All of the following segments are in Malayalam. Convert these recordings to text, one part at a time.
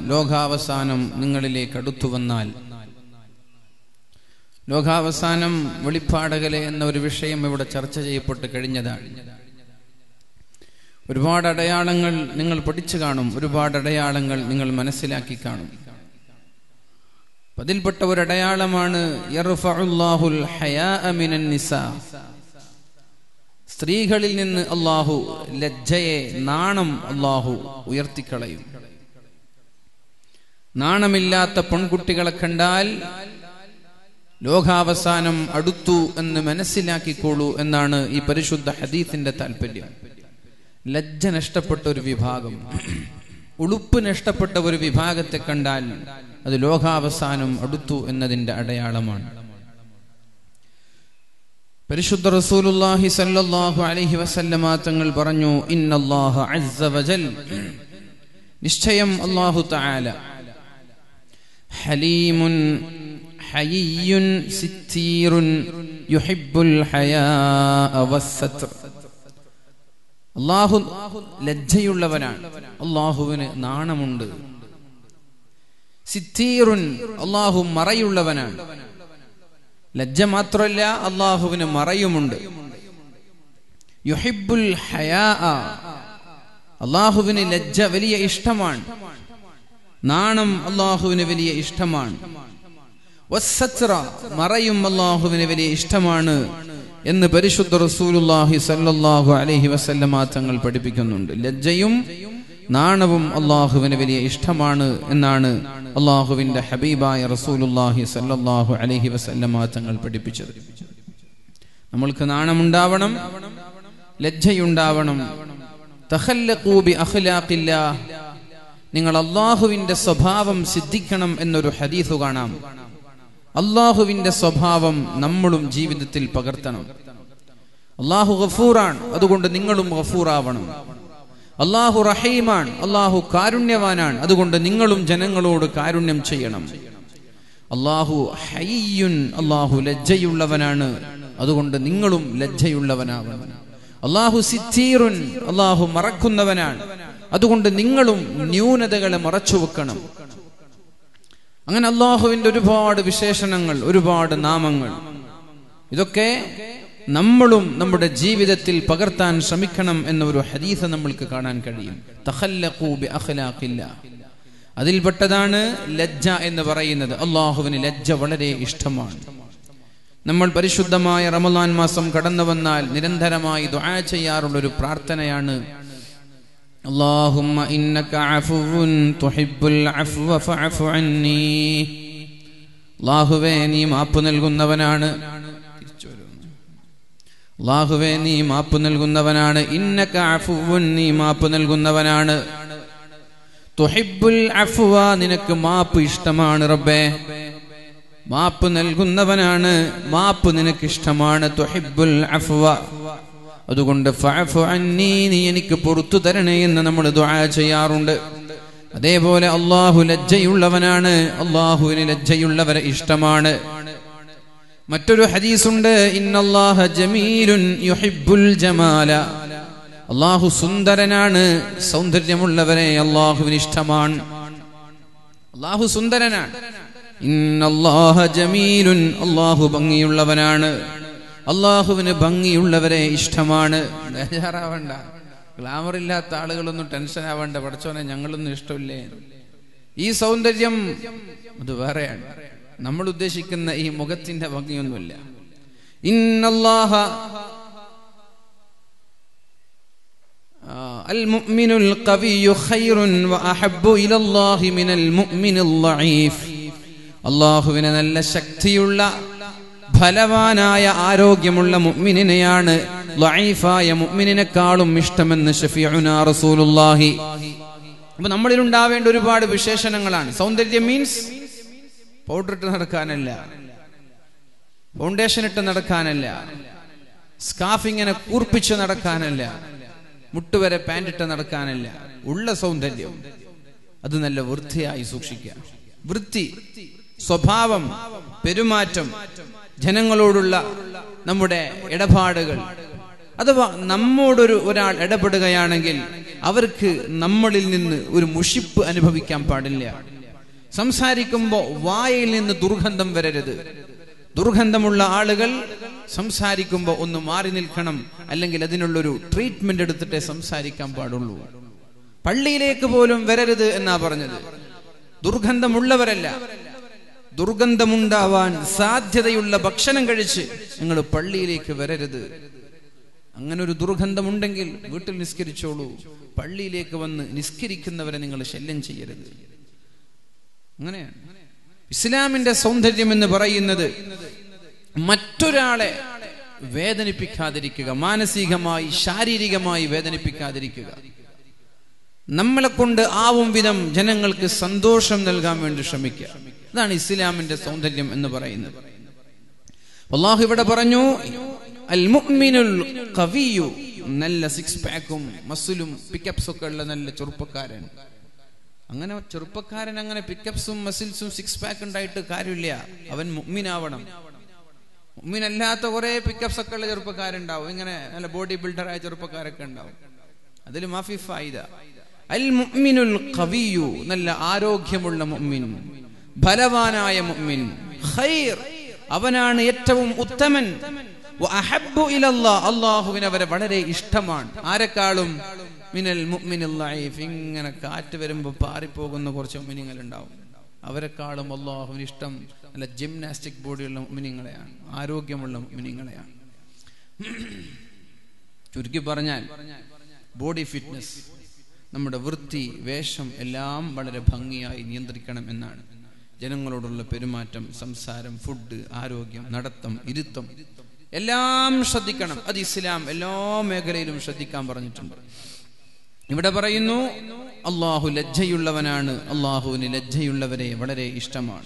ലോകാവസാനം നിങ്ങളിലേക്ക് അടുത്തു വന്നാൽ ലോകാവസാനം വെളിപ്പാടകലെ എന്ന ഒരു വിഷയം ഇവിടെ ചർച്ച ചെയ്യപ്പെട്ട് കഴിഞ്ഞതാണ് ഒരുപാട് അടയാളങ്ങൾ നിങ്ങൾ പഠിച്ചു കാണും ഒരുപാട് അടയാളങ്ങൾ നിങ്ങൾ മനസ്സിലാക്കി കാണും അതിൽപ്പെട്ട ഒരു അടയാളമാണ് യർഫഉല്ലാഹുൽ ഹയാഅ മിനൻ നിസാ. സ്ത്രീകളിൽ നിന്ന് അള്ളാഹു ലജ്ജയെ നാണം അള്ളാഹു ഉയർത്തിക്കളയും നാണമില്ലാത്ത പെൺകുട്ടികളെ കണ്ടാൽ ലോകാവസാനം അടുത്തു എന്ന് മനസ്സിലാക്കിക്കോളൂ എന്നാണ് ഈ പരിശുദ്ധ ഹദീത്തിന്റെ താല്പര്യം ലജ്ജ നഷ്ടപ്പെട്ട ഒരു വിഭാഗം ഉളുപ്പ് നഷ്ടപ്പെട്ട ഒരു വിഭാഗത്തെ കണ്ടാൽ അത് ലോകാവസാനം അടുത്തു എന്നതിന്റെ അടയാളമാണ് പരിശുദ്ധ റസൂലുള്ളാഹി സല്ലല്ലാഹു അലൈഹി വസല്ലമ തങ്ങൾ പറഞ്ഞു ഇന്നല്ലാഹ അസ്സ വജൽ നിശ്ചയം അല്ലാഹു തആല ഹലീമുൻ ഹയ്യുൻ സിത്തീറുൻ യുഹിബ്ബുൽ ഹയാഅ വസ്സത്ർ അള്ളാഹു ലജ്ജയുള്ളവനാണ് അള്ളാഹുവിന് നാണമുണ്ട് സിത്തീറുൻ അള്ളാഹു മറയുള്ളവനാണ് ലജ്ജ മാത്രമല്ല അള്ളാഹുവിന് മറയുമുണ്ട് യുഹിബുൽ ഹയാ അള്ളാഹുവിന് ലജ്ജ വലിയ ഇഷ്ടമാണ് നാണം അള്ളാഹുവിന് വലിയ ഇഷ്ടമാണ് വസ്സത്ര മറയും അള്ളാഹുവിന് വലിയ ഇഷ്ടമാണ് എന്ന് പരിശുദ്ധ റസൂലുള്ളാഹി സല്ലല്ലാഹു അലൈഹി വസല്ലമ തങ്ങൾ പഠിപ്പിക്കുന്നുണ്ട് ലജ്ജയും നാണവും അള്ളാഹുവിന് വലിയ ഇഷ്ടമാണ് എന്നാണ് അള്ളാഹുവിന്റെ ഹബീബായ റസൂലുള്ളാഹി സല്ലല്ലാഹു അലൈഹി വസല്ലമ തങ്ങൾ പഠിപ്പിച്ചത് നമ്മൾക്ക് നാണമുണ്ടാവണം ലജ്ജയുണ്ടാവണം തഖല്ലഖൂ ബി അഖ്ലാഖില്ലാ നിങ്ങൾ അള്ളാഹുവിന്റെ സ്വഭാവം സിദ്ധിക്കണം എന്നൊരു ഹദീസ് കാണാം അള്ളാഹുവിന്റെ സ്വഭാവം നമ്മളും ജീവിതത്തിൽ പകർത്തണം അള്ളാഹു ഗഫൂറാണ് അതുകൊണ്ട് നിങ്ങളും ഗഫൂറാവണം അള്ളാഹു റഹീമാണ് അള്ളാഹു കാരുണ്യവാനാണ് അതുകൊണ്ട് നിങ്ങളും ജനങ്ങളോട് കാരുണ്യം ചെയ്യണം അള്ളാഹു ഹയ്യുൻ അള്ളാഹു ലജ്ജയുള്ളവനാണ് അതുകൊണ്ട് നിങ്ങളും ലജ്ജയുള്ളവനാവണം അള്ളാഹു സിത്തീറുൻ അള്ളാഹു മറക്കുന്നവനാണ് അതുകൊണ്ട് നിങ്ങളും ന്യൂനതകളെ മറച്ചു വെക്കണം അങ്ങനെ അള്ളാഹുവിന്റെ ഒരുപാട് വിശേഷണങ്ങൾ ഒരുപാട് നാമങ്ങൾ ഇതൊക്കെ നമ്മളും നമ്മുടെ ജീവിതത്തിൽ പകർത്താൻ ശ്രമിക്കണം എന്ന ഒരു ഹദീസ് നമ്മൾക്ക് കാണാൻ കഴിയും തഖല്ലഖൂ ബി അഖ്ലാഖില്ല അതിൽപ്പെട്ടതാണ് ലജ്ജ എന്ന് പറയുന്നത് അള്ളാഹുവിന് ലജ്ജ വളരെ ഇഷ്ടമാണ് നമ്മൾ പരിശുദ്ധമായ റമദാൻ മാസം കടന്നു വന്നാൽ നിരന്തരമായി ദുആ ചെയ്യാറുള്ള ഒരു പ്രാർത്ഥനയാണ് اللهم إنك عفو تحب العفو فاعف عني അള്ളാഹുവേ നീ മാപ്പ് നൽകുന്നവനാണ് അള്ളാഹുവേ നീ മാപ്പ് നൽകുന്നവനാണ് ഇന്നക അഫുവുൻ നീ മാപ്പ് നൽകുന്നവനാണ് തുഹിബുൽ അഫ്വ നിനക്ക് മാപ്പ് ഇഷ്ടമാണ് റബ്ബേ മാപ്പ് നൽകുന്നവനാണ് മാപ്പ് നിനക്ക് ഇഷ്ടമാണ് തുഹിബുൽ അഫ്വ അതുകൊണ്ട് ഫഅഫു അന്നീ നീ എനിക്ക് പുറത്തു തരണേ എന്ന് നമ്മൾ ദുആ ചെയ്യാറുണ്ട് അതേപോലെ അള്ളാഹു ലജ്ജയുള്ളവനാണ് അള്ളാഹുവിന് ലജ്ജയുള്ളവരെ ഇഷ്ടമാണ് മറ്റൊരു ഹദീസുണ്ട് ഇന്നല്ലാഹ ജമീലുൻ യുഹിബ്ബുൽ ജമാല അള്ളാഹു സുന്ദരനാണ് സൗന്ദര്യമുള്ളവരെ അള്ളാഹുവിന് ഇഷ്ടമാണ് അള്ളാഹു സുന്ദരനാണ് ഇന്നല്ലാഹ ജമീലുൻ അള്ളാഹു ഭംഗിയുള്ളവനാണ് അള്ളാഹുവിന് ഭംഗിയുള്ളവരെ ഇഷ്ടമാണ് ബേജാറാവണ്ട ഗ്ലാമർ ഇല്ലാത്ത ആളുകളൊന്നും ടെൻഷൻ ആവണ്ട പഠിച്ചോനെ ഞങ്ങളൊന്നും ഇഷ്ടമില്ലേ ഈ സൗന്ദര്യം അത് വേറെയാണ് നമ്മൾ ഉദ്ദേശിക്കുന്ന ഈ മുഖത്തിന്റെ ഭംഗിയൊന്നുമില്ല ഇന്നല്ലാഹ المؤمن القوي خير وأحب إلى الله من المؤمن الضعيف അള്ളാഹുവിന് നല്ല ശക്തിയുള്ള ഫലവാനായ ആരോഗ്യമുള്ള മുഅ്മിനിനെയാണ് ലൈഫായ മുഅ്മിനിനെക്കാളും ഇഷ്ടമെന്ന് ഷഫീഉനാ റസൂലുള്ളാഹി അപ്പൊ നമ്മളിൽ ഉണ്ടാവേണ്ട ഒരുപാട് വിശേഷണങ്ങളാണ് സൗന്ദര്യം മീൻസ് പൗഡർ ഇട്ട് നടക്കാനല്ല ഫൗണ്ടേഷൻ ഇട്ട് നടക്കാനല്ല സ്കാഫ് ഇങ്ങനെ കൂർപ്പിച്ച് നടക്കാനല്ല മുട്ടുവരെ പാൻറ് ഇട്ട് നടക്കാനല്ല ഉള്ള സൗന്ദര്യം അത് നല്ല വൃത്തിയായി സൂക്ഷിക്കുക വൃത്തി സ്വഭാവം പെരുമാറ്റം ജനങ്ങളോടുള്ള നമ്മുടെ ഇടപാടുകൾ അഥവാ നമ്മോടൊരു ഒരാൾ ഇടപെടുകയാണെങ്കിൽ അവർക്ക് നമ്മളിൽ നിന്ന് ഒരു മുഷിപ്പ് അനുഭവിക്കാൻ പാടില്ല സംസാരിക്കുമ്പോൾ വായിൽ നിന്ന് ദുർഗന്ധം വരരുത് ദുർഗന്ധമുള്ള ആളുകൾ സംസാരിക്കുമ്പോൾ ഒന്ന് മാറി നിൽക്കണം അല്ലെങ്കിൽ അതിനുള്ളൊരു ട്രീറ്റ്മെന്റ് എടുത്തിട്ടേ സംസാരിക്കാൻ പാടുള്ളൂ പള്ളിയിലേക്ക് പോലും വരരുത് എന്നാ പറഞ്ഞത് ദുർഗന്ധമുള്ളവരല്ല ദുർഗന്ധമുണ്ടാവാൻ സാധ്യതയുള്ള ഭക്ഷണം കഴിച്ച് നിങ്ങൾ പള്ളിയിലേക്ക് വരരുത് അങ്ങനെ ഒരു ദുർഗന്ധമുണ്ടെങ്കിൽ വീട്ടിൽ നിസ്കരിച്ചോളൂ പള്ളിയിലേക്ക് വന്ന് നിസ്കരിക്കുന്നവരെ നിങ്ങൾ ശല്യം ചെയ്യരുത് അങ്ങനെയാണ് ഇസ്ലാമിന്റെ സൗന്ദര്യം എന്ന് പറയുന്നത് മറ്റൊരാളെ വേദനിപ്പിക്കാതിരിക്കുക മാനസികമായി ശാരീരികമായി വേദനിപ്പിക്കാതിരിക്കുക നമ്മളെ കൊണ്ട് ആവും വിധം ജനങ്ങൾക്ക് സന്തോഷം നൽകാൻ വേണ്ടി ശ്രമിക്കുക അതാണ് ഇസ്ലാമിന്റെ സൗന്ദര്യം എന്ന് പറയുന്നത് അള്ളാഹു ഇവിടെ പറഞ്ഞു അൽ മുഅ്മിനുൽ ഖവിയു നല്ല സിക്സ് പാക്കും മസിലും പിക്കപ്സ് ഒക്കെ ഉള്ള നല്ല ചെറുപ്പക്കാരൻ അങ്ങനെ ചെറുപ്പക്കാരൻ അങ്ങനെ പിക്കപ്സും മസിൽസും സിക്സ് പാക്ക് ഉണ്ടായിട്ട് കാര്യമില്ല അവൻ മുഅ്മിനാവണം മുഅ്മിനല്ലാത്ത കുറെ പിക്കപ്സ് ഒക്കെ ഉള്ള ചെറുപ്പക്കാരുണ്ടാവും ഇങ്ങനെ നല്ല ബോഡി ബിൽഡറായ ചെറുപ്പക്കാരൊക്കെ ഉണ്ടാവും അതിൽ മാഫി ഫായിദ അൽ മുഅ്മിനുൽ ഖവിയു നല്ല ആരോഗ്യമുള്ള മുഅ്മിൻ ബലവാനായ മുഅ്മിൻ ഖൈർ അവനാണ് ഏറ്റവും ഉത്തമൻ വഅഹബ്ബു ഇലല്ലാഹ് അല്ലാഹുവിന് അവരെ വളരെ ഇഷ്ടമാണ് ആരെക്കാളും മിനൽ മുഅ്മിനിൽ ലഈഫ് ഇങ്ങനെ കാറ്റ് വരുമ്പോൾ പാറിപ്പോകുന്ന കുറച്ച് മുഅ്മിനുകൾ ഉണ്ടാവും അവരെക്കാളും അള്ളാഹുവിന് ഇഷ്ടം നല്ല ജിംനാസ്റ്റിക് ബോഡിയുള്ള മുഅ്മിനുകളെയാണ് ആരോഗ്യമുള്ള മുഅ്മിനുകളെയാണ് ചുരുക്കി പറഞ്ഞാൽ ബോഡി ഫിറ്റ്നസ് നമ്മുടെ വൃത്തി വേഷം എല്ലാം വളരെ ഭംഗിയായി നിയന്ത്രിക്കണം എന്നാണ് ജനങ്ങളോടുള്ള പെരുമാറ്റം സംസാരം ഫുഡ് ആരോഗ്യം നടത്തം ഇരുത്തം എല്ലാം ശ്രദ്ധിക്കണം അത് ഇസ്ലാം എല്ലാ മേഖലയിലും ശ്രദ്ധിക്കാൻ പറഞ്ഞിട്ടുണ്ട് ഇവിടെ പറയുന്നു അള്ളാഹു ലജ്ജയുള്ളവനാണ് അള്ളാഹുവിന് ലജ്ജയുള്ളവരെ വളരെ ഇഷ്ടമാണ്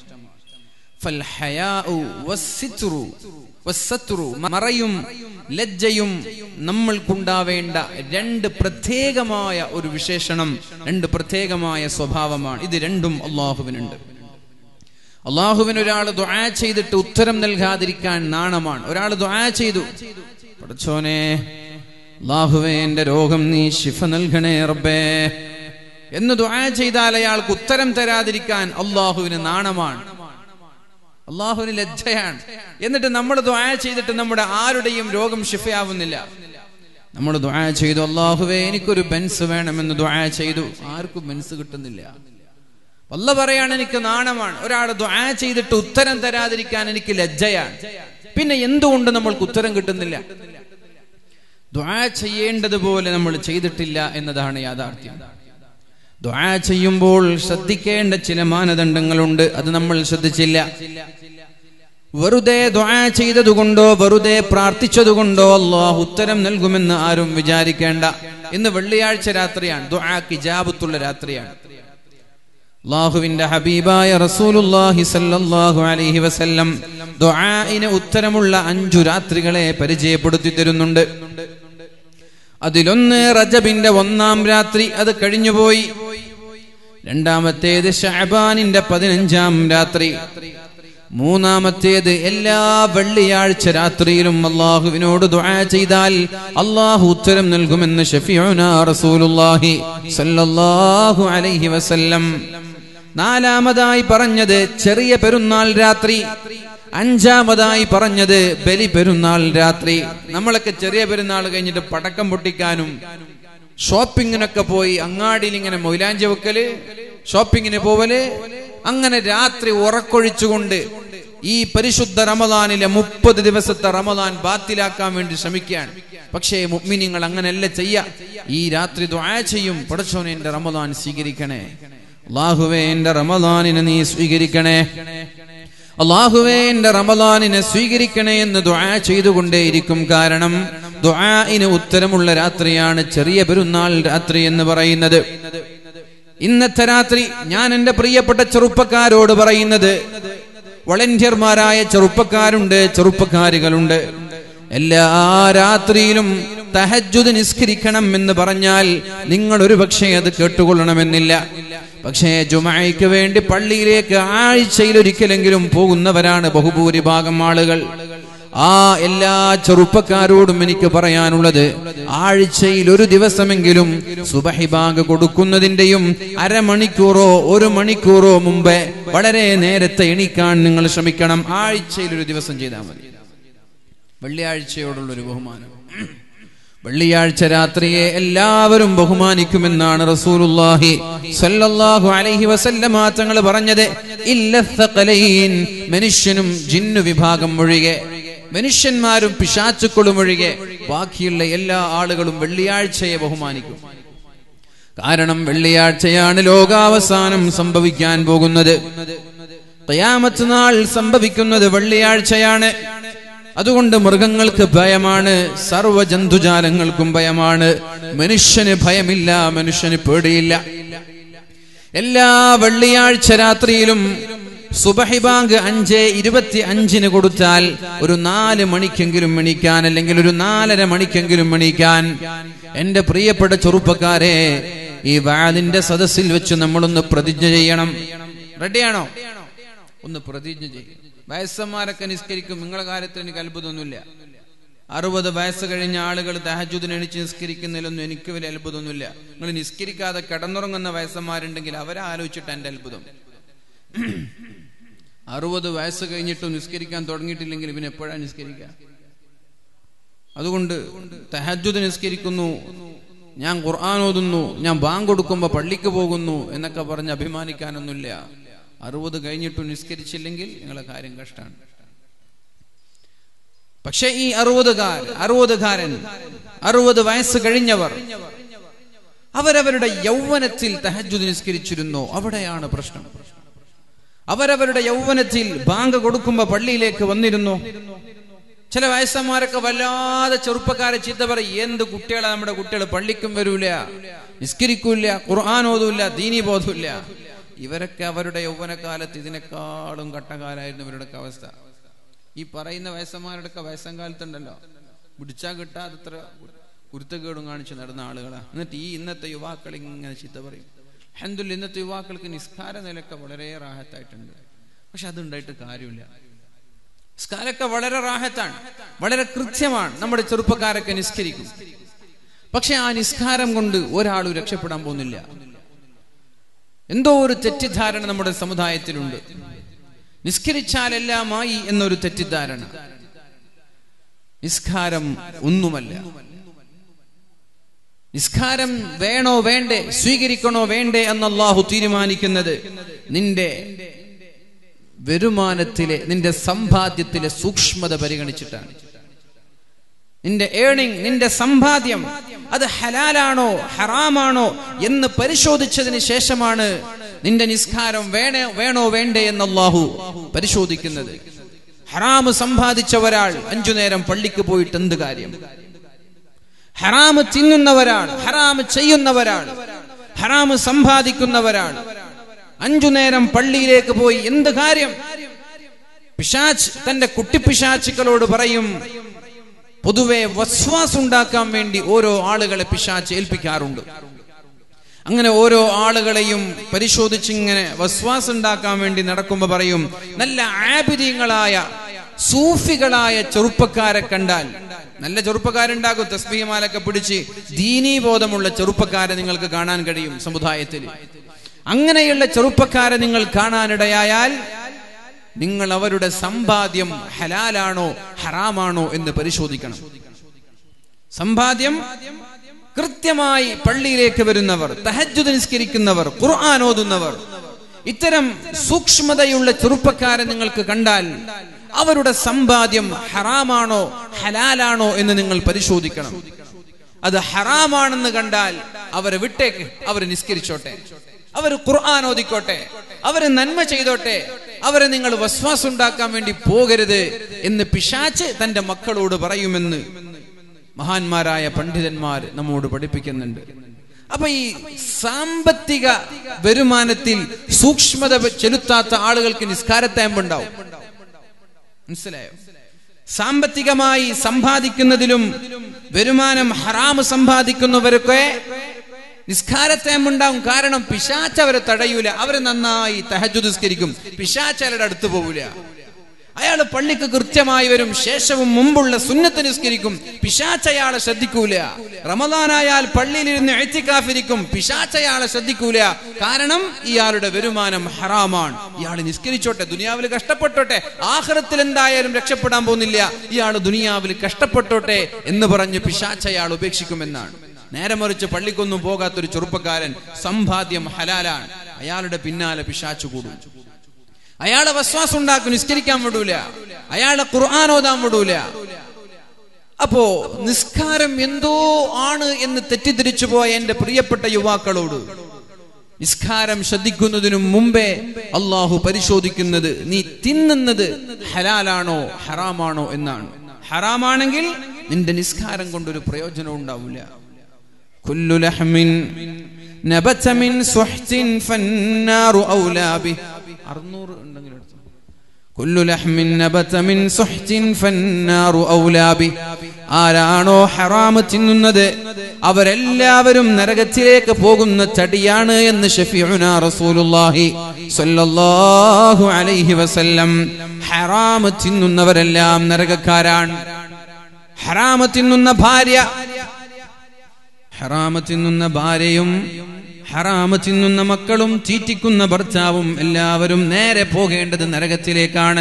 മറയും ലജ്ജയും നമ്മൾക്കുണ്ടാവേണ്ട രണ്ട് പ്രത്യേകമായ ഒരു വിശേഷണം രണ്ട് പ്രത്യേകമായ സ്വഭാവമാണ് ഇത് രണ്ടും അള്ളാഹുവിനുണ്ട് അള്ളാഹുവിന് ഒരാൾ ദുആ ചെയ്തിട്ട് ഉത്തരം നൽകാതിരിക്കാൻ നാണമാണ് ഒരാൾ ദുആ ചെയ്തു പഠിച്ചോനെ അള്ളാഹുവേ എന്റെ രോഗം നീ ശിഫ നൽകണേ റബ്ബേ എന്ന് ദുആ ചെയ്താൽ അയാൾക്ക് ഉത്തരം തരാതിരിക്കാൻ അള്ളാഹുവിന് നാണമാണ് അള്ളാഹുവിന് ലജ്ജയാണ് എന്നിട്ട് നമ്മൾ ദുആ ചെയ്തിട്ട് നമ്മുടെ ആരുടെയും രോഗം ശിഫയാവുന്നില്ല നമ്മൾ ദുആ ചെയ്തു അള്ളാഹുവേ എനിക്കൊരു ബെൻസ് വേണമെന്ന് ദുആ ചെയ്തു ആർക്കും ബെൻസ് കിട്ടുന്നില്ല അല്ല പറയാണ് എനിക്ക് നാണമാണ് ഒരാൾ ദുആ ചെയ്തിട്ട് ഉത്തരം തരാതിരിക്കാൻ എനിക്ക് ലജ്ജയാണ് പിന്നെ എന്തുകൊണ്ട് നമ്മൾക്ക് ഉത്തരം കിട്ടുന്നില്ല ദുആ ചെയ്യേണ്ടതുപോലെ നമ്മൾ ചെയ്തിട്ടില്ല എന്നതാണ് യാഥാർത്ഥ്യം ദുആ ചെയ്യുമ്പോൾ ശ്രദ്ധിക്കേണ്ട ചില മാനദണ്ഡങ്ങളുണ്ട് അത് നമ്മൾ ശ്രദ്ധിച്ചില്ല വെറുതെ ദുആ ചെയ്തതുകൊണ്ടോ വെറുതെ പ്രാർത്ഥിച്ചതുകൊണ്ടോ അള്ളാഹു ഉത്തരം നൽകുമെന്ന് ആരും വിചാരിക്കേണ്ട ഇന്ന് വെള്ളിയാഴ്ച രാത്രിയാണ് ദുആക്ക് ഇജാബത്തുള്ള രാത്രിയാണ് അള്ളാഹുവിന്റെ ഹബീബായ റസൂലുള്ളാഹി സല്ലല്ലാഹു അലൈഹി വസല്ലം ദുആഇന് ഉത്തരമുള്ള അഞ്ചു രാത്രികളെ പരിചയപ്പെടുത്തി തരുന്നുണ്ട് അതിലൊന്ന് റജബിന്റെ ഒന്നാം രാത്രി അത് കഴിഞ്ഞുപോയി രണ്ടാമത്തേത് ഷഅബാനിന്റെ പതിനഞ്ചാം രാത്രി മൂന്നാമത്തേത് എല്ലാ വെള്ളിയാഴ്ച രാത്രിയിലും അള്ളാഹുവിനോട് ദുആ ചെയ്താൽ അള്ളാഹു ഉത്തരം നൽകുമെന്ന് ഷഫീഉന റസൂലുള്ളാഹി സല്ലല്ലാഹു അലൈഹി വസല്ലം നാലാമതായി പറഞ്ഞത് ചെറിയ പെരുന്നാൾ രാത്രി അഞ്ചാമതായി പറഞ്ഞത് ബലി പെരുന്നാൾ രാത്രി നമ്മളൊക്കെ ചെറിയ പെരുന്നാൾ കഴിഞ്ഞിട്ട് പടക്കം പൊട്ടിക്കാനും ഷോപ്പിങ്ങിനൊക്കെ പോയി അങ്ങാടിയിൽ ഇങ്ങനെ മൊയിലാഞ്ചി വെക്കല് ഷോപ്പിങ്ങിന് പോവല് അങ്ങനെ രാത്രി ഉറക്കൊഴിച്ചുകൊണ്ട് ഈ പരിശുദ്ധ റമദാനിലെ മുപ്പത് ദിവസത്തെ റമദാൻ ബാത്തിലാക്കാൻ വേണ്ടി ശ്രമിക്കുകയാണ് പക്ഷേ മുഗ്മിനിങ്ങൾ അങ്ങനെയല്ല ചെയ്യ ഈ രാത്രി ദ്വാ ചെയ്യും പടച്ചോനെ എന്റെ റമദാൻ സ്വീകരിക്കണേ അള്ളാഹുവേ എന്റെ റമദാനിനെ നീ സ്വീകരിക്കണേ അള്ളാഹുവേ എന്റെ റമദാനിനെ സ്വീകരിക്കണേ എന്ന് ദുആ ചെയ്തുകൊണ്ടേയിരിക്കും കാരണം ദുആഇന് ഉത്തരമുള്ള രാത്രിയാണ് ചെറിയ പെരുന്നാൾ രാത്രി എന്ന് പറയുന്നത് ഇന്നത്തെ രാത്രി ഞാൻ എന്റെ പ്രിയപ്പെട്ട ചെറുപ്പക്കാരോട് പറയുന്നത് വളണ്ടിയർമാരായ ചെറുപ്പക്കാരുണ്ട് ചെറുപ്പക്കാരികളുണ്ട് എല്ലാ രാത്രിയിലും തഹജുദ് നിസ്കരിക്കണം എന്ന് പറഞ്ഞാൽ നിങ്ങൾ ഒരു പക്ഷേ അത് കേട്ടുകൊള്ളണമെന്നില്ല പക്ഷേ ജുമായിക്ക് വേണ്ടി പള്ളിയിലേക്ക് ആഴ്ചയിൽ ഒരിക്കലെങ്കിലും പോകുന്നവരാണ് ബഹുഭൂരിഭാഗം ആളുകൾ ആ എല്ലാ ചെറുപ്പക്കാരോടും എനിക്ക് പറയാനുള്ളത് ആഴ്ചയിൽ ഒരു ദിവസമെങ്കിലും സുബഹിബാഗ് കൊടുക്കുന്നതിന്റെയും അരമണിക്കൂറോ ഒരു മണിക്കൂറോ മുമ്പേ വളരെ നേരത്തെ എണീക്കാൻ നിങ്ങൾ ശ്രമിക്കണം ആഴ്ചയിൽ ഒരു ദിവസം ചെയ്താൽ മതി വെള്ളിയാഴ്ചയോടുള്ളൊരു ബഹുമാനം വെള്ളിയാഴ്ച രാത്രിയെ എല്ലാവരും ബഹുമാനിക്കുമെന്നാണ് റസൂലുള്ളാഹി സ്വല്ലല്ലാഹു അലൈഹി വസല്ലമ തങ്ങൾ പറഞ്ഞത് ഇല്ല ഥഖലൈൻ മനുഷ്യനും ജിന്നു വിഭാഗം ഒഴികെ മനുഷ്യന്മാരും പിശാച്ചുക്കളും ഒഴികെ ബാക്കിയുള്ള എല്ലാ ആളുകളും വെള്ളിയാഴ്ചയെ ബഹുമാനിക്കും കാരണം വെള്ളിയാഴ്ചയാണ് ലോകാവസാനം സംഭവിക്കാൻ പോകുന്നത് ഖിയാമത്ത് നാൾ സംഭവിക്കുന്നത് വെള്ളിയാഴ്ചയാണ് അതുകൊണ്ട് മൃഗങ്ങൾക്ക് ഭയമാണ് സർവ്വ ജന്തുജാലങ്ങൾക്കും ഭയമാണ് മനുഷ്യന് ഭയമില്ല മനുഷ്യന് പേടിയില്ല എല്ലാ വെള്ളിയാഴ്ച രാത്രിയിലും സുബഹി ബാങ്ക് അഞ്ച് ഇരുപത്തി അഞ്ചിന് കൊടുത്താൽ ഒരു നാല് മണിക്കെങ്കിലും എണീക്കാൻ അല്ലെങ്കിൽ ഒരു നാലര മണിക്കെങ്കിലും എണീക്കാൻ എന്റെ പ്രിയപ്പെട്ട ചെറുപ്പക്കാരെ ഈ വാലിന്റെ സദസ്സിൽ വെച്ച് നമ്മളൊന്ന് പ്രതിജ്ഞ ചെയ്യണം റെഡിയാണോ ഒന്ന് പ്രതിജ്ഞ ചെയ്യും വയസ്സന്മാരൊക്കെ നിസ്കരിക്കും നിങ്ങളെ കാര്യത്തിൽ എനിക്ക് അത്ഭുതമൊന്നുമില്ല അറുപത് വയസ്സ് കഴിഞ്ഞ ആളുകൾ തഹജുദിന് എണിച്ച് നിസ്കരിക്കുന്നതിലൊന്നും എനിക്ക് വലിയ അത്ഭുതമൊന്നുമില്ല നിങ്ങൾ നിസ്കരിക്കാതെ കിടന്നുറങ്ങുന്ന വയസ്സന്മാരുണ്ടെങ്കിൽ അവരെ ആലോചിച്ചിട്ട് എന്റെ അത്ഭുതം അറുപത് വയസ്സ് കഴിഞ്ഞിട്ടും നിസ്കരിക്കാൻ തുടങ്ങിയിട്ടില്ലെങ്കിൽ ഇവന് എപ്പോഴാണ് നിസ്കരിക്കുക അതുകൊണ്ട് തഹജുദ് നിസ്കരിക്കുന്നു ഞാൻ ഖുർആൻ ഓതുന്നു ഞാൻ ബാങ്ക് കൊടുക്കുമ്പോൾ പള്ളിക്ക് പോകുന്നു എന്നൊക്കെ പറഞ്ഞ് അഭിമാനിക്കാനൊന്നുമില്ല അറുപത് കഴിഞ്ഞിട്ടും നിസ്കരിച്ചില്ലെങ്കിൽ നിങ്ങളെ കാര്യം കഷ്ടമാണ് പക്ഷെ ഈ അറുപതുകാർ അറുപതുകാരൻ അറുപത് വയസ്സ് കഴിഞ്ഞവർ അവരവരുടെ യൗവനത്തിൽ തഹജുദ് നിസ്കരിച്ചിരുന്നോ അവിടെയാണ് പ്രശ്നം അവരവരുടെ യൗവനത്തിൽ ബാങ്ക് കൊടുക്കുമ്പോ പള്ളിയിലേക്ക് വന്നിരുന്നു ചില വയസ്സന്മാരൊക്കെ വല്ലാതെ ചെറുപ്പക്കാരെ ചീത്ത പറയും എന്ത് കുട്ടികളെ നമ്മുടെ കുട്ടികൾ പള്ളിക്കും വരൂല നിസ്കരിക്കൂല ഖുർആൻ ഓതൂല്ല ദീനി ബോധമില്ല ഇവരൊക്കെ അവരുടെ യൗവനകാലത്ത് ഇതിനേക്കാളും കട്ടകാലായിരുന്നു ഇവരുടെയൊക്കെ അവസ്ഥ ഈ പറയുന്ന വയസ്സന്മാരുടെയൊക്കെ വയസ്സം കാലത്തുണ്ടല്ലോ പിടിച്ചാൽ കിട്ടാതെ ഇത്ര കുരുത്തക്കേടും കാണിച്ച് നടന്ന ആളുകളാ എന്നിട്ട് ഈ ഇന്നത്തെ യുവാക്കൾ ഇങ്ങനെ ചീത്ത പറയും ഹന്തുൽ ഇന്നത്തെ യുവാക്കൾക്ക് നിസ്കാര നിലയൊക്കെ വളരെ റാഹത്തായിട്ടുണ്ട് പക്ഷെ അതുണ്ടായിട്ട് കാര്യമില്ല നിസ്കാരമൊക്കെ വളരെ റാഹത്താണ് വളരെ കൃത്യമാണ് നമ്മുടെ ചെറുപ്പക്കാരൊക്കെ നിസ്കരിക്കും പക്ഷെ ആ നിസ്കാരം കൊണ്ട് ഒരാളും രക്ഷപ്പെടാൻ പോകുന്നില്ല എന്തോ ഒരു തെറ്റിദ്ധാരണ നമ്മുടെ സമുദായത്തിലുണ്ട് നിസ്കരിച്ചാലെല്ലാമായി എന്നൊരു തെറ്റിദ്ധാരണ നിസ്കാരം ഒന്നുമല്ല നിസ്കാരം വേണോ വേണ്ടേ സ്വീകരിക്കണോ വേണ്ടേ എന്ന് അള്ളാഹു തീരുമാനിക്കുന്നത് നിന്റെ വരുമാനത്തിലെ നിന്റെ സമ്പാദ്യത്തിലെ സൂക്ഷ്മത പരിഗണിച്ചിട്ടാണ് നിന്റെ ഏണിംഗ് നിന്റെ സമ്പാദ്യം അത് ഹലാലാണോ ഹറാമാണോ എന്ന് പരിശോധിച്ചതിന് ശേഷമാണ് നിന്റെ നിസ്കാരം വേണോ വേണോ വേണ്ടേ എന്ന് അള്ളാഹു പരിശോധിക്കുന്നത് ഹറാമ് സമ്പാദിച്ച ഒരാൾ അഞ്ചു നേരം പള്ളിക്ക് പോയിട്ട് എന്ത് കാര്യം ഹറാമ് തിന്നുന്നവരാൾ ഹറാമ് ചെയ്യുന്നവരാൾ ഹറാമ് സമ്പാദിക്കുന്നവരാൾ അഞ്ചു നേരം പള്ളിയിലേക്ക് പോയി എന്ത് കാര്യം പിശാച്ച് തന്റെ കുട്ടിപ്പിശാച്ചുക്കളോട് പറയും പൊതുവെ വസ്വാസ് ഉണ്ടാക്കാൻ വേണ്ടി ഓരോ ആളുകളെ പിശാച്ച് ഏൽപ്പിക്കാറുണ്ട് അങ്ങനെ ഓരോ ആളുകളെയും പരിശോധിച്ചിങ്ങനെ വസ്വാസ് ഉണ്ടാക്കാൻ വേണ്ടി നടക്കുമ്പോ പറയും നല്ല ആബിര്യങ്ങളായ സൂഫികളായ ചെറുപ്പക്കാരെ കണ്ടാൽ നല്ല ചെറുപ്പക്കാരുണ്ടാകും തസ്ബീമാലൊക്കെ പിടിച്ച് ദീനീബോധമുള്ള ചെറുപ്പക്കാരെ നിങ്ങൾക്ക് കാണാൻ കഴിയും സമുദായത്തിൽ അങ്ങനെയുള്ള ചെറുപ്പക്കാരെ നിങ്ങൾ കാണാനിടയായാൽ നിങ്ങൾ അവരുടെ സമ്പാദ്യം ഹലാലാണോ ഹറാമാണോ എന്ന് പരിശോധിക്കണം സമ്പാദ്യം കൃത്യമായി പള്ളിയിലേക്ക് വരുന്നവർ തഹജുദ് നിസ്കരിക്കുന്നവർ ഖുർആൻ ഓതുന്നവർ ഇത്തരം സൂക്ഷ്മതയുള്ള ചെറുപ്പക്കാരെ നിങ്ങൾക്ക് കണ്ടാൽ അവരുടെ സമ്പാദ്യം ഹറാമാണോ ഹലാലാണോ എന്ന് നിങ്ങൾ പരിശോധിക്കണം അത് ഹറാമാണെന്ന് കണ്ടാൽ അവരെ വിട്ടേക്ക് അവർ നിസ്കരിച്ചോട്ടെ അവർ ഖുർആൻ ഓതിക്കോട്ടെ അവര് നന്മ ചെയ്തോട്ടെ അവരെ നിങ്ങൾ വസ്വാസം ഉണ്ടാക്കാൻ വേണ്ടി പോകരുത് എന്ന് പിശാച്ച് തന്റെ മക്കളോട് പറയുമെന്ന് മഹാന്മാരായ പണ്ഡിതന്മാർ നമ്മോട് പഠിപ്പിക്കുന്നുണ്ട് അപ്പൊ ഈ സാമ്പത്തിക വരുമാനത്തിൽ സൂക്ഷ്മത ചെലുത്താത്ത ആളുകൾക്ക് നിസ്കാരത്തേമ്പുണ്ടാവും മനസ്സിലായോ സാമ്പത്തികമായി സമ്പാദിക്കുന്നതിലും വരുമാനം ഹറാമ് സമ്പാദിക്കുന്നവരൊക്കെ നിസ്കാരത്തേമ്പുണ്ടാവും കാരണം പിശാച്ച് അവരെ തടയൂല അവര് നന്നായി തഹജു നിസ്കരിക്കും പിശാച്ച് അവരുടെ അടുത്ത് പോകൂല അയാൾ പള്ളിക്ക് കൃത്യമായി വരും ശേഷവും മുമ്പുള്ള സുന്നത്ത് നിസ്കരിക്കും പിശാച്ച് അയാളെ ശ്രദ്ധിക്കൂല റമദാനായാൽ പള്ളിയിലിരുന്ന് എഴുത്തിക്കാഫിരിക്കും പിശാച്ച് അയാളെ ശ്രദ്ധിക്കൂല കാരണം ഇയാളുടെ വരുമാനം ഹറാമാണ് ഇയാൾ നിസ്കരിച്ചോട്ടെ ദുനിയാവിൽ കഷ്ടപ്പെട്ടോട്ടെ ആഹ്റത്തിൽ എന്തായാലും രക്ഷപ്പെടാൻ പോകുന്നില്ല ഇയാൾ ദുനിയാവിൽ കഷ്ടപ്പെട്ടോട്ടെ എന്ന് പറഞ്ഞ് പിശാച്ച് അയാൾ ഉപേക്ഷിക്കുമെന്നാണ് നേരെ മറിച്ച് പള്ളിക്കൊന്നും പോകാത്തൊരു ചെറുപ്പക്കാരൻ സമ്പാദ്യം ഹലാലാണ് അയാളുടെ പിന്നാലെ പിശാച്ചു കൂടും അയാളെ വസ്വാസം ഉണ്ടാക്കും നിസ്കരിക്കാൻ വിടൂല അയാളെ ഖുർആൻ ഓതാൻ വിടൂല അപ്പോ നിസ്കാരം എന്തോ ആണ് എന്ന് തെറ്റിദ്ധരിച്ചു പോയ എന്റെ പ്രിയപ്പെട്ട യുവാക്കളോട് നിസ്കാരം ശ്രദ്ധിക്കുന്നതിനു മുമ്പേ അള്ളാഹു പരിശോധിക്കുന്നത് നീ തിന്നുന്നത് ഹലാലാണോ ഹറാമാണോ എന്നാണ് ഹറാമാണെങ്കിൽ നിന്റെ നിസ്കാരം കൊണ്ടൊരു പ്രയോജനം ഉണ്ടാവില്ല كل لحم نبت من سحت فالنار أولى به അറുന്നൂറ് ഉണ്ടെങ്കിൽ എടുത്തോ كل لحم نبت من سحت فالنار أولى به ആരാണോ ഹറാമ് തിന്നുന്നത് അവരെല്ലാവരും നരകത്തിലേക്ക് പോകുന്ന ചടിയാണ് എന്ന് ഷഫീഉന റസൂലുള്ളാഹി സ്വല്ലല്ലാഹു അലൈഹി വസല്ലം ഹറാമ് തിന്നുന്നവരെല്ലാം നരകക്കാരാണ് ഹറാമ് തിന്നുന്ന ഭാര്യ ഹറാമ തിന്നുന്ന ഭാര്യയും ഹറാമ തിന്നുന്ന മക്കളും തീറ്റിക്കുന്ന ഭർത്താവും എല്ലാവരും നേരെ പോകേണ്ടത് നരകത്തിലേക്കാണ്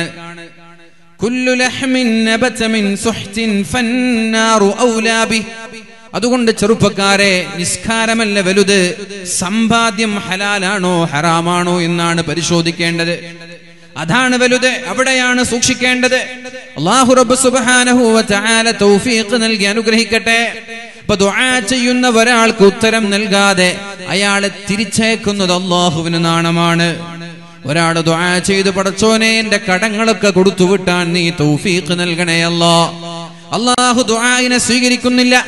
കുല്ലു ലഹ്മിൻ നബത മിൻ സുഹ്തിൻ ഫന്നാറു ഔലാ ബി അതുകൊണ്ട് ചെറുപ്പക്കാരെ നിസ്കാരമല്ല വലുത് സമ്പാദ്യം ഹലാലാണോ ഹറാമാണോ എന്നാണ് പരിശോധിക്കേണ്ടത് അതാണ് വലുത് അവിടെയാണ് സൂക്ഷിക്കേണ്ടത് അള്ളാഹു റബ്ബ് സുബ്ഹാനഹു വ തആല തൗഫീഖ് നൽകി അനുഗ്രഹിക്കട്ടെ അപ്പൊ ദുആ ചെയ്യുന്ന ഒരാൾക്ക് ഉത്തരം നൽകാതെ അയാളെ തിരിച്ചയക്കുന്നത് അള്ളാഹുവിന് നാണമാണ് ഒരാൾ ദുആ ചെയ്ത് പടച്ചോനെ എന്റെ കടങ്ങളൊക്കെ കൊടുത്തു വിട്ടാൻ നീ തൗഫീഖ് നൽകണേ അല്ലാ അള്ളാഹു ദുആഇനെ സ്വീകരിക്കുന്നില്ല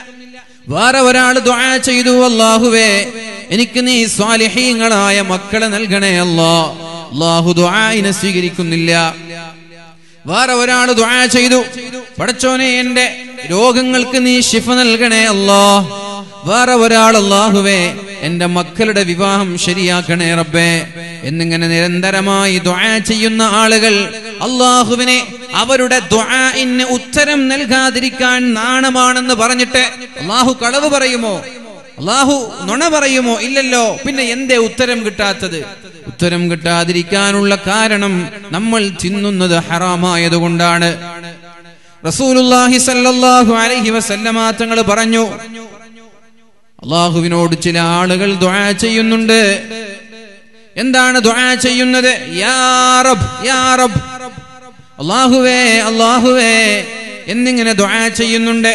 വേറെ ഒരാൾ ദുആ ചെയ്തു അള്ളാഹുവേ എനിക്ക് നീ സ്വാലിഹീങ്ങളായ മക്കളെ നൽകണേ അല്ലാ അള്ളാഹു ദുആഇനെ സ്വീകരിക്കുന്നില്ല വേറെ ഒരാൾ ദുആ ചെയ്തു പടച്ചോനെ എന്റെ രോഗങ്ങൾക്ക് നീ ശിഫ നൽകണേ അല്ലാ വേറെ ഒരാൾ അള്ളാഹുവേ എന്റെ മക്കളുടെ വിവാഹം ശരിയാക്കണേ റബ്ബേ എന്നിങ്ങനെ നിരന്തരമായി ദുആ ചെയ്യുന്ന ആളുകൾ അള്ളാഹുവിനെ അവരുടെ ദുആഇന് ഉത്തരം നൽകാതിരിക്കാൻ നാണമാണെന്ന് പറഞ്ഞിട്ട് അള്ളാഹു കളവ് പറയുമോ അള്ളാഹു നുണ പറയുമോ ഇല്ലല്ലോ പിന്നെ എന്തേ ഉത്തരം കിട്ടാത്തത് ഉത്തരം കിട്ടാതിരിക്കാനുള്ള കാരണം നമ്മൾ തിന്നുന്നത് ഹറാമായതുകൊണ്ടാണ് റസൂലുള്ളാഹി സല്ലല്ലാഹു അലൈഹി വസല്ലമ തങ്ങൾ പറഞ്ഞു അള്ളാഹുവിനോട് ചില ആളുകൾ ദുആ ചെയ്യുന്നുണ്ട് എന്താണ് ദുആ ചെയ്യുന്നത് യാ റബ്ബ് യാ റബ്ബ് അള്ളാഹുവേ അള്ളാഹുവേ എന്നിങ്ങനെ ദുആ ചെയ്യുന്നുണ്ട്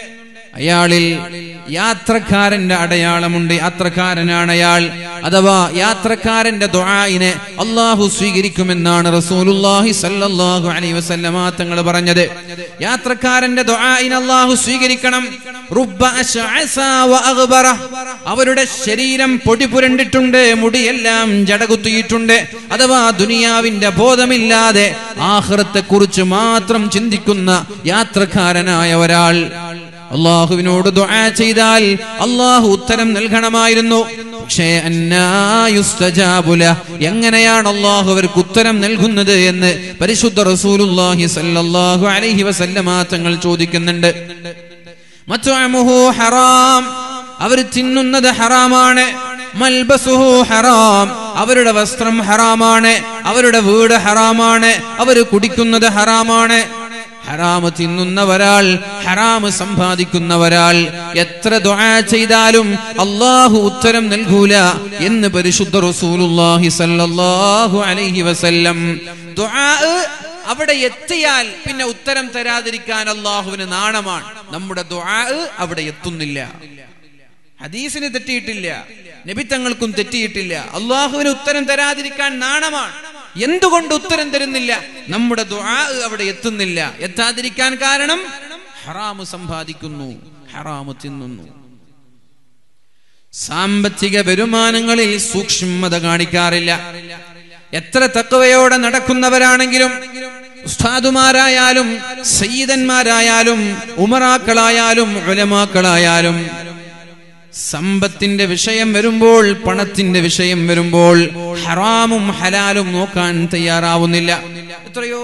അയാളിൽ യാത്രക്കാരന്റെ അടയാളമുണ്ട് യാത്രക്കാരനാണ് അയാൾ അഥവാ യാത്രക്കാരന്റെ ദുആഇനെ അള്ളാഹു സ്വീകരിക്കുമെന്നാണ് റസൂലുള്ളാഹി സല്ലല്ലാഹു അലൈഹി വസല്ലമ തങ്ങൾ പറഞ്ഞത് യാത്രക്കാരന്റെ ദുആഇനെ അള്ളാഹു സ്വീകരിക്കണം റുബ്ബ അശ്അസ വ അഗ്ബറ അവരുടെ ശരീരം പൊടി പുരണ്ടിട്ടുണ്ട് മുടിയെല്ലാം ജടകുത്തിയിട്ടുണ്ട് അഥവാ ദുനിയാവിന്റെ ബോധമില്ലാതെ ആഖിറത്തെ കുറിച്ച് മാത്രം ചിന്തിക്കുന്ന യാത്രക്കാരനായ ഒരാൾ അള്ളാഹുവിനോട് ദുആ ചെയ്താൽ അള്ളാഹു ഉത്തരം നൽകണമായിരുന്നു പക്ഷേ അന്നായുസ്തജാബുല എങ്ങനെയാണ് അള്ളാഹു അവർക്ക് ഉത്തരം നൽകുന്നത് എന്ന് പരിശുദ്ധ റസൂലുള്ളാഹി സല്ലല്ലാഹു അലൈഹി വസല്ലമ തങ്ങൾ ചോദിക്കുന്നുണ്ട് മത്വഅമുഹു ഹറാം അവർ തിന്നുന്നത് ഹറാമാണ് മൽബസുഹു ഹറാം അവരുടെ വസ്ത്രം ഹറാമാണ് അവരുടെ വീട് ഹറാമാണ് അവർ കുടിക്കുന്നത് ഹറാമാണ് ഹറാമ് തിന്നുന്ന ഒരാൾ ഹറാമ് സമ്പാദിക്കുന്ന ഒരാൾ എത്ര ദുആ ചെയ്താലും അള്ളാഹു ഉത്തരം നൽകൂല എന്ന് പരിശുദ്ധ റസൂലുള്ളാഹി സല്ലല്ലാഹു അലൈഹി വസല്ലം ദുആ അവിടെ എത്തിയാൽ പിന്നെ ഉത്തരം തരാതിരിക്കാൻ അള്ളാഹുവിന് നാണമാണ് നമ്മുടെ ദുആ അവിടെ എത്തുന്നില്ല ഹദീസിന് തെറ്റിയിട്ടില്ല നബിത്തങ്ങൾക്കും തെറ്റിയിട്ടില്ല അള്ളാഹുവിന് ഉത്തരം തരാതിരിക്കാൻ നാണമാണ് എന്തുകൊണ്ട് ഉത്തരം തരുന്നില്ല നമ്മുടെ ദുആ അവിടെ എത്തുന്നില്ല എത്താതിരിക്കാൻ കാരണം ഹറാമ് സമ്പാദിക്കുന്നു ഹറാമ് തിന്നുന്നു സാമ്പത്തിക വരുമാനങ്ങളിൽ സൂക്ഷ്മത കാണിക്കാറില്ല എത്ര തക്കവയോടെ നടക്കുന്നവരാണെങ്കിലും ഉസ്താദുമാരായാലും സയ്യിദന്മാരായാലും ഉമറാക്കളായാലും ഉലമാക്കളായാലും സമ്പത്തിന്റെ വിഷയം വരുമ്പോൾ പണത്തിന്റെ വിഷയം വരുമ്പോൾ ഹറാമും ഹലാലും നോക്കാൻ തയ്യാറാവുന്നില്ല എത്രയോ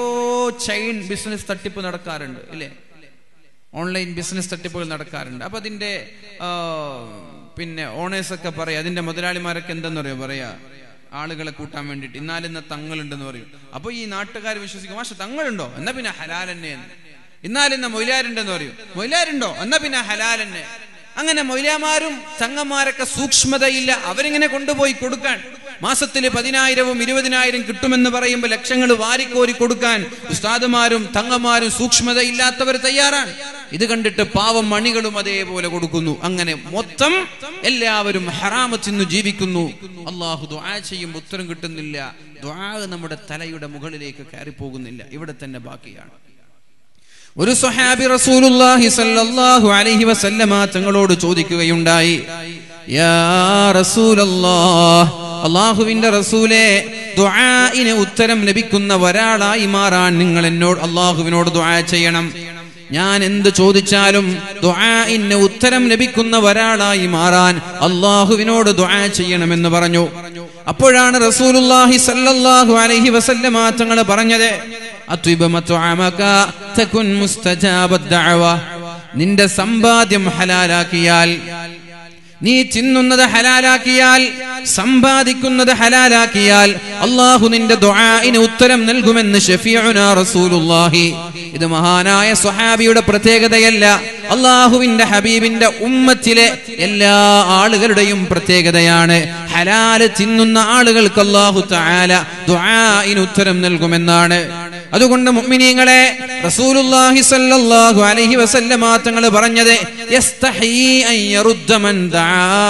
ചെയിൻ ബിസിനസ് തട്ടിപ്പ് നടക്കാറുണ്ട് ഇല്ലേ ഓൺലൈൻ ബിസിനസ് തട്ടിപ്പുകൾ നടക്കാറുണ്ട് അപ്പൊ അതിന്റെ ആ, പിന്നെ ഓണേഴ്സ് ഒക്കെ പറയാം അതിന്റെ മുതലാളിമാരൊക്കെ എന്തെന്ന് പറയും പറയാ ആളുകളെ കൂട്ടാൻ വേണ്ടിയിട്ട് ഇന്നാലിന്ന തങ്ങളുണ്ടെന്ന് പറയും അപ്പൊ ഈ നാട്ടുകാർ വിശ്വസിക്കും മാഷ തങ്ങളുണ്ടോ എന്നാ പിന്നെ ഹലാൽ തന്നെ ഇന്നാലിന്ന മൊയിലാരുണ്ടെന്ന് പറയും മൊയിലാരുണ്ടോ എന്നാ പിന്നെ ഹലാൽ തന്നെ അങ്ങനെ മൊയിലാമാരും തങ്ങന്മാരൊക്കെ സൂക്ഷ്മതയില്ല അവരിങ്ങനെ കൊണ്ടുപോയി കൊടുക്കാൻ മാസത്തിൽ പതിനായിരവും ഇരുപതിനായിരം കിട്ടുമെന്ന് പറയുമ്പോൾ ലക്ഷങ്ങൾ വാരിക്കോരി കൊടുക്കാൻ ഉസ്താദുമാരും തങ്ങന്മാരും സൂക്ഷ്മതയില്ലാത്തവർ തയ്യാറാണ് ഇത് കണ്ടിട്ട് പാവം മണികളും അതേപോലെ കൊടുക്കുന്നു അങ്ങനെ മൊത്തം എല്ലാവരും ഹറാമത്തിന്നു ജീവിക്കുന്നു അള്ളാഹു ദുആ ചെയ്യുമ്പോൾ ഉത്തരം കിട്ടുന്നില്ല ദുആ നമ്മുടെ തലയുടെ മുകളിലേക്ക് കയറി പോകുന്നില്ല ഇവിടെ തന്നെ ബാക്കിയാണ് ഒരു സ്വഹാബി റസൂലുള്ളാഹി സല്ലല്ലാഹു അലൈഹി വസല്ലമ തങ്ങളോട് ചോദിക്കുകയുണ്ടായി യാ റസൂലല്ലാഹ് അള്ളാഹുവിന്റെ റസൂലേ ദുആഇന് ഉത്തരം ലഭിക്കുന്ന ഒരാളായി മാറാൻ നിങ്ങൾ എന്നോട് അള്ളാഹുവിനോട് ദുആ ചെയ്യണം ഞാൻ എന്ത് ചോദിച്ചാലും ദുആഇന് ഉത്തരം ലഭിക്കുന്ന ഒരാളായി മാറാൻ അള്ളാഹുവിനോട് ദുആ ചെയ്യണമെന്ന് പറഞ്ഞു അപ്പോഴാണ് റസൂലുള്ളാഹി സല്ലല്ലാഹു അലൈഹി വസല്ലമ തങ്ങൾ പറഞ്ഞത് അത്വിബ മത്അമക തകുൻ മുസ്തജാബദ് ദഅവ നിന്റെ സമ്പാദ്യം ഹലാലാക്കിയാൽ നീ തിന്നുന്നത് ഹലാലാക്കിയാൽ സമ്പാദിക്കുന്നത് ഹലാലാക്കിയാൽ അള്ളാഹു നിന്റെ ദുആഇന് ഉത്തരം നൽകുമെന്ന് ഷഫീഉന റസൂലുള്ളാഹി ഇത് മഹാനായ സ്വഹാബിയുടെ പ്രത്യേകതയല്ല അള്ളാഹുവിന്റെ ഹബീബിന്റെ ഉമ്മത്തിലെ എല്ലാ ആളുകളുടെയും പ്രത്യേകതയാണ് ഹലാല് തിന്നുന്ന ആളുകൾക്ക് അള്ളാഹു തആല ദുആഇന് ഉത്തരം നൽകുമെന്നാണ് അതുകൊണ്ട് മുഅ്മിനീങ്ങളെ റസൂലുള്ളാഹി സ്വല്ലല്ലാഹു അലൈഹി വസല്ലമ തങ്ങൾ പറഞ്ഞത് യസ്തഹീ അൻ യറുദ്ദ മൻ ദആ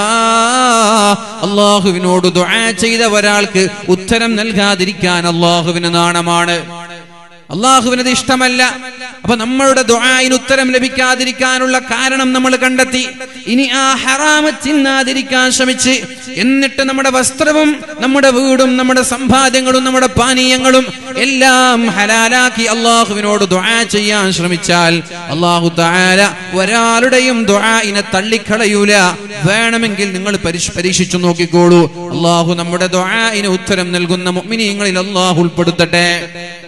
അള്ളാഹുവിനോട് ദുആ ചെയ്ത ഒരാൾക്ക് ഉത്തരം നൽകാതിരിക്കാൻ അള്ളാഹുവിന് നാണമാണ് അള്ളാഹുവിനത് ഇഷ്ടമല്ല അപ്പൊ നമ്മളുടെ ദുആയിന് ഉത്തരം ലഭിക്കാതിരിക്കാനുള്ള കാരണം നമ്മൾ കണ്ടെത്തി ഇനി ആ ഹറാമ തിന്നാതിരിക്കാൻ ശ്രമിച്ച് എന്നിട്ട് നമ്മുടെ വസ്ത്രവും നമ്മുടെ വീടും നമ്മുടെ സമ്പാദ്യങ്ങളും നമ്മുടെ പാനീയങ്ങളും എല്ലാം ഹലാലാക്കി അള്ളാഹുവിനോട് ദുആ ചെയ്യാൻ ശ്രമിച്ചാൽ അള്ളാഹു തആല ഒരാളുടെയും ദുആഇനെ തള്ളിക്കളയൂല വേണമെങ്കിൽ നിങ്ങൾ പരിശ്- പരീക്ഷിച്ചു നോക്കിക്കോളൂ അള്ളാഹു നമ്മുടെ ദുആഇന് ഉത്തരം നൽകുന്ന മുഅ്മിനീങ്ങളിൽ അള്ളാഹു ഉൾപ്പെടുത്തട്ടെ